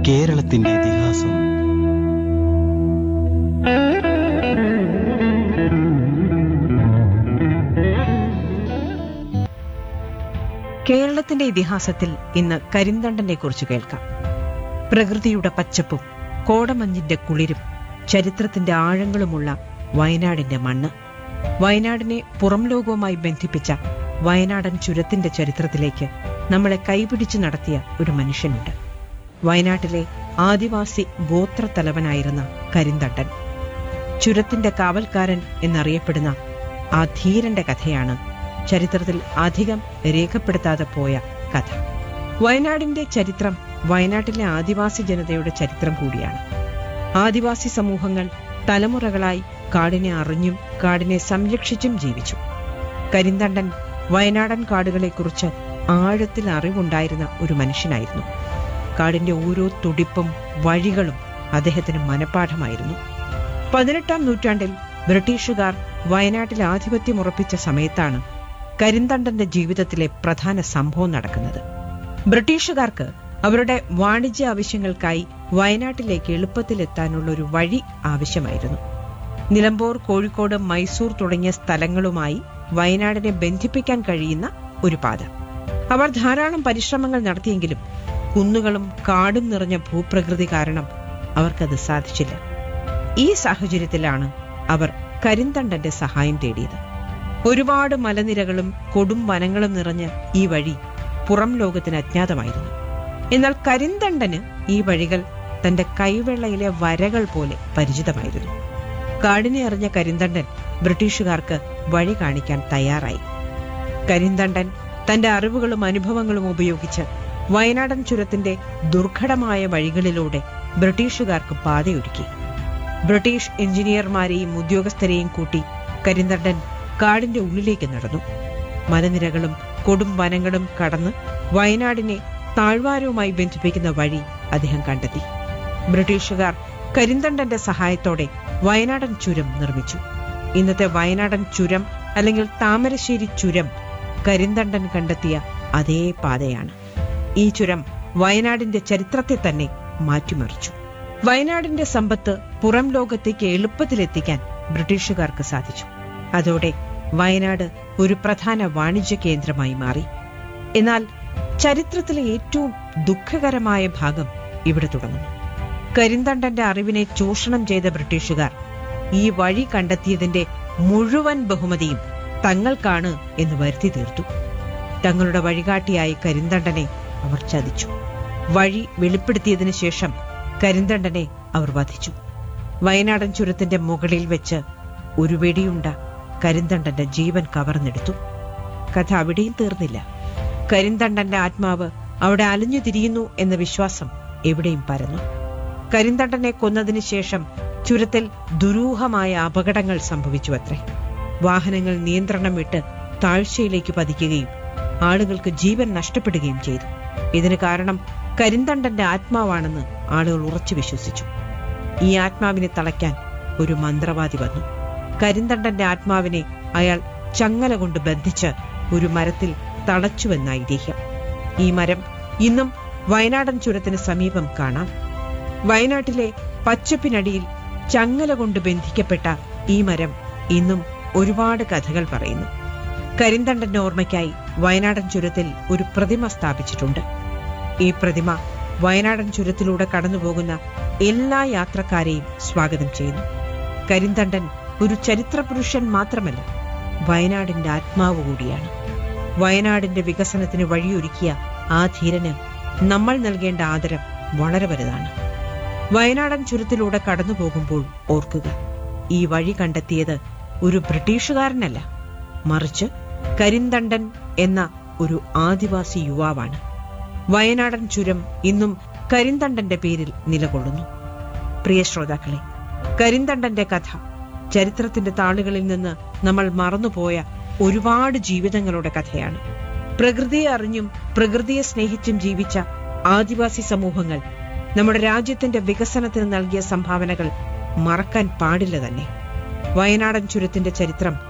കേരളത്തിന്റെ ഇതിഹാസം കേരളത്തിന്റെ ഇതിഹാസത്തിൽ ഇന്ന് കരിന്തണ്ടനെ കുറിച്ച് കേൾക്കാം പ്രകൃതിയുടെ പച്ചപ്പും കോടമഞ്ഞിന്റെ കുളിരും ചരിത്രത്തിന്റെ ആഴങ്ങളുമുള്ള വയനാടിന്റെ മണ്ണ് വയനാടിനെ പുറം ലോകവുമായി ബന്ധിപ്പിച്ച വയനാടൻ ചുരത്തിന്റെ ചരിത്രത്തിലേക്ക് നമ്മളെ കൈപിടിച്ചു നടത്തിയ ഒരു മനുഷ്യനുണ്ട് വയനാട്ടിലെ ആദിവാസി ഗോത്രത്തലവനായിരുന്ന കരിന്തണ്ടൻ ചുരത്തിന്റെ കാവൽക്കാരൻ എന്നറിയപ്പെടുന്ന ആ ധീരന്റെ കഥയാണ് ചരിത്രത്തിൽ അധികം രേഖപ്പെടുത്താതെ പോയ കഥ വയനാടിന്റെ ചരിത്രം വയനാട്ടിലെ ആദിവാസി ജനതയുടെ ചരിത്രം കൂടിയാണ് ആദിവാസി സമൂഹങ്ങൾ തലമുറകളായി കാടിനെ അറിഞ്ഞും കാടിനെ സംരക്ഷിച്ചും ജീവിച്ചു കരിന്തണ്ടൻ വയനാടൻ കാടുകളെക്കുറിച്ച് ആഴത്തിൽ അറിവുണ്ടായിരുന്ന ഒരു മനുഷ്യനായിരുന്നു കാടിന്റെ ഓരോ തുടിപ്പും വഴികളും അദ്ദേഹത്തിന് മനഃപ്പാഠമായിരുന്നു പതിനെട്ടാം നൂറ്റാണ്ടിൽ ബ്രിട്ടീഷുകാർ വയനാട്ടിൽ ആധിപത്യം ഉറപ്പിച്ച സമയത്താണ് കരിന്തണ്ടന്റെ ജീവിതത്തിലെ പ്രധാന സംഭവം നടക്കുന്നത് ബ്രിട്ടീഷുകാർക്ക് അവരുടെ വാണിജ്യ ആവശ്യങ്ങൾക്കായി വയനാട്ടിലേക്ക് എളുപ്പത്തിലെത്താനുള്ള ഒരു വഴി ആവശ്യമായിരുന്നു നിലമ്പൂർ കോഴിക്കോട് മൈസൂർ തുടങ്ങിയ സ്ഥലങ്ങളുമായി വയനാടിനെ ബന്ധിപ്പിക്കാൻ കഴിയുന്ന ഒരു പാത അവർ ധാരാളം പരിശ്രമങ്ങൾ നടത്തിയെങ്കിലും കുന്നുകളും കാടും നിറഞ്ഞ ഭൂപ്രകൃതി കാരണം അവർക്കത് സാധിച്ചില്ല ഈ സാഹചര്യത്തിലാണ് അവർ കരിന്തണ്ടന്റെ സഹായം തേടിയത് ഒരുപാട് മലനിരകളും കൊടും വനങ്ങളും നിറഞ്ഞ ഈ വഴി പുറം ലോകത്തിന് അജ്ഞാതമായിരുന്നു എന്നാൽ കരിന്തണ്ടന് ഈ വഴികൾ തന്റെ കൈവെള്ളയിലെ വരകൾ പോലെ പരിചിതമായിരുന്നു കാടിനെ അറിഞ്ഞ കരിന്തണ്ടൻ ബ്രിട്ടീഷുകാർക്ക് വഴി കാണിക്കാൻ തയ്യാറായി കരിന്തണ്ടൻ തന്റെ അറിവുകളും അനുഭവങ്ങളും ഉപയോഗിച്ച് വയനാടൻ ചുരത്തിന്റെ ദുർഘടമായ വഴികളിലൂടെ ബ്രിട്ടീഷുകാർക്ക് പാതയൊരുക്കി ബ്രിട്ടീഷ് എഞ്ചിനീയർമാരെയും ഉദ്യോഗസ്ഥരെയും കൂട്ടി കരിന്തണ്ടൻ കാടിന്റെ ഉള്ളിലേക്ക് നടന്നു മലനിരകളും കൊടും വനങ്ങളും കടന്ന് വയനാടിനെ താഴ്വാരവുമായി ബന്ധിപ്പിക്കുന്ന വഴി അദ്ദേഹം കണ്ടെത്തി ബ്രിട്ടീഷുകാർ കരിന്തണ്ടന്റെ സഹായത്തോടെ വയനാടൻ ചുരം നിർമ്മിച്ചു ഇന്നത്തെ വയനാടൻ ചുരം അല്ലെങ്കിൽ താമരശ്ശേരി ചുരം കരിന്തണ്ടൻ കണ്ടെത്തിയ അതേ പാതയാണ് ഈ ചുരം വയനാടിന്റെ ചരിത്രത്തെ തന്നെ മാറ്റിമറിച്ചു വയനാടിന്റെ സമ്പത്ത് പുറം ലോകത്തേക്ക് എളുപ്പത്തിലെത്തിക്കാൻ ബ്രിട്ടീഷുകാർക്ക് സാധിച്ചു അതോടെ വയനാട് ഒരു പ്രധാന വാണിജ്യ കേന്ദ്രമായി മാറി എന്നാൽ ചരിത്രത്തിലെ ഏറ്റവും ദുഃഖകരമായ ഭാഗം ഇവിടെ തുടങ്ങുന്നു കരിന്തണ്ടന്റെ അറിവിനെ ചൂഷണം ചെയ്ത ബ്രിട്ടീഷുകാർ ഈ വഴി കണ്ടെത്തിയതിന്റെ മുഴുവൻ ബഹുമതിയും തങ്ങൾക്കാണ് എന്ന് വരുത്തി തീർത്തു തങ്ങളുടെ വഴികാട്ടിയായ കരിന്തണ്ടനെ അവർ ചതിച്ചു വഴി വെളിപ്പെടുത്തിയതിനു ശേഷം കരിന്തണ്ടനെ അവർ വധിച്ചു വയനാടൻ ചുരത്തിന്റെ മുകളിൽ വെച്ച് ഒരു വെടിയുണ്ട കരിന്തണ്ടന്റെ ജീവൻ കവർന്നെടുത്തു കഥ അവിടെയും തീർന്നില്ല കരിന്തണ്ടന്റെ ആത്മാവ് അവിടെ അലിഞ്ഞു തിരിയുന്നു എന്ന വിശ്വാസം എവിടെയും പരന്നു കരിന്തണ്ടനെ കൊന്നതിനു ശേഷം ചുരത്തിൽ ദുരൂഹമായ അപകടങ്ങൾ സംഭവിച്ചു അത്രേ വാഹനങ്ങൾ നിയന്ത്രണം വിട്ട് താഴ്ചയിലേക്ക് പതിക്കുകയും ആളുകൾക്ക് ജീവൻ നഷ്ടപ്പെടുകയും ചെയ്തു ഇതിന് കാരണം കരിന്തണ്ടന്റെ ആത്മാവാണെന്ന് ആളുകൾ ഉറച്ചു വിശ്വസിച്ചു ഈ ആത്മാവിനെ തളയ്ക്കാൻ ഒരു മന്ത്രവാദി വന്നു കരിന്തണ്ടന്റെ ആത്മാവിനെ അയാൾ ചങ്ങല കൊണ്ട് ബന്ധിച്ച് ഒരു മരത്തിൽ തളച്ചുവെന്ന ഐതിഹ്യം ഈ മരം ഇന്നും വയനാടൻ ചുരത്തിന് സമീപം കാണാം വയനാട്ടിലെ പച്ചപ്പിനടിയിൽ ചങ്ങല കൊണ്ട് ബന്ധിക്കപ്പെട്ട ഈ മരം ഇന്നും ഒരുപാട് കഥകൾ പറയുന്നു കരിന്തണ്ടന്റെ ഓർമ്മയ്ക്കായി വയനാടൻ ചുരത്തിൽ ഒരു പ്രതിമ സ്ഥാപിച്ചിട്ടുണ്ട് ഈ പ്രതിമ വയനാടൻ ചുരത്തിലൂടെ കടന്നുപോകുന്ന എല്ലാ യാത്രക്കാരെയും സ്വാഗതം ചെയ്യുന്നു കരിന്തണ്ടൻ ഒരു ചരിത്രപുരുഷൻ മാത്രമല്ല വയനാടിന്റെ ആത്മാവ് കൂടിയാണ് വയനാടിന്റെ വികസനത്തിന് വഴിയൊരുക്കിയ ആ ധീരന് നമ്മൾ നൽകേണ്ട ആദരം വളരെ വലുതാണ് വയനാടൻ ചുരത്തിലൂടെ കടന്നു പോകുമ്പോൾ ഓർക്കുക ഈ വഴി കണ്ടെത്തിയത് ഒരു ബ്രിട്ടീഷുകാരനല്ല മറിച്ച് കരിന്തണ്ടൻ എന്ന ഒരു ആദിവാസി യുവാവാണ് വയനാടൻ ചുരം ഇന്നും കരിന്തണ്ടന്റെ പേരിൽ നിലകൊള്ളുന്നു പ്രിയ ശ്രോതാക്കളെ കരിന്തണ്ടന്റെ കഥ ചരിത്രത്തിന്റെ താളുകളിൽ നിന്ന് നമ്മൾ മറന്നുപോയ ഒരുപാട് ജീവിതങ്ങളുടെ കഥയാണ് പ്രകൃതിയെ അറിഞ്ഞും പ്രകൃതിയെ സ്നേഹിച്ചും ജീവിച്ച ആദിവാസി സമൂഹങ്ങൾ നമ്മുടെ രാജ്യത്തിന്റെ വികസനത്തിന് നൽകിയ സംഭാവനകൾ മറക്കാൻ പാടില്ല തന്നെ വയനാടൻ ചുരത്തിന്റെ ചരിത്രം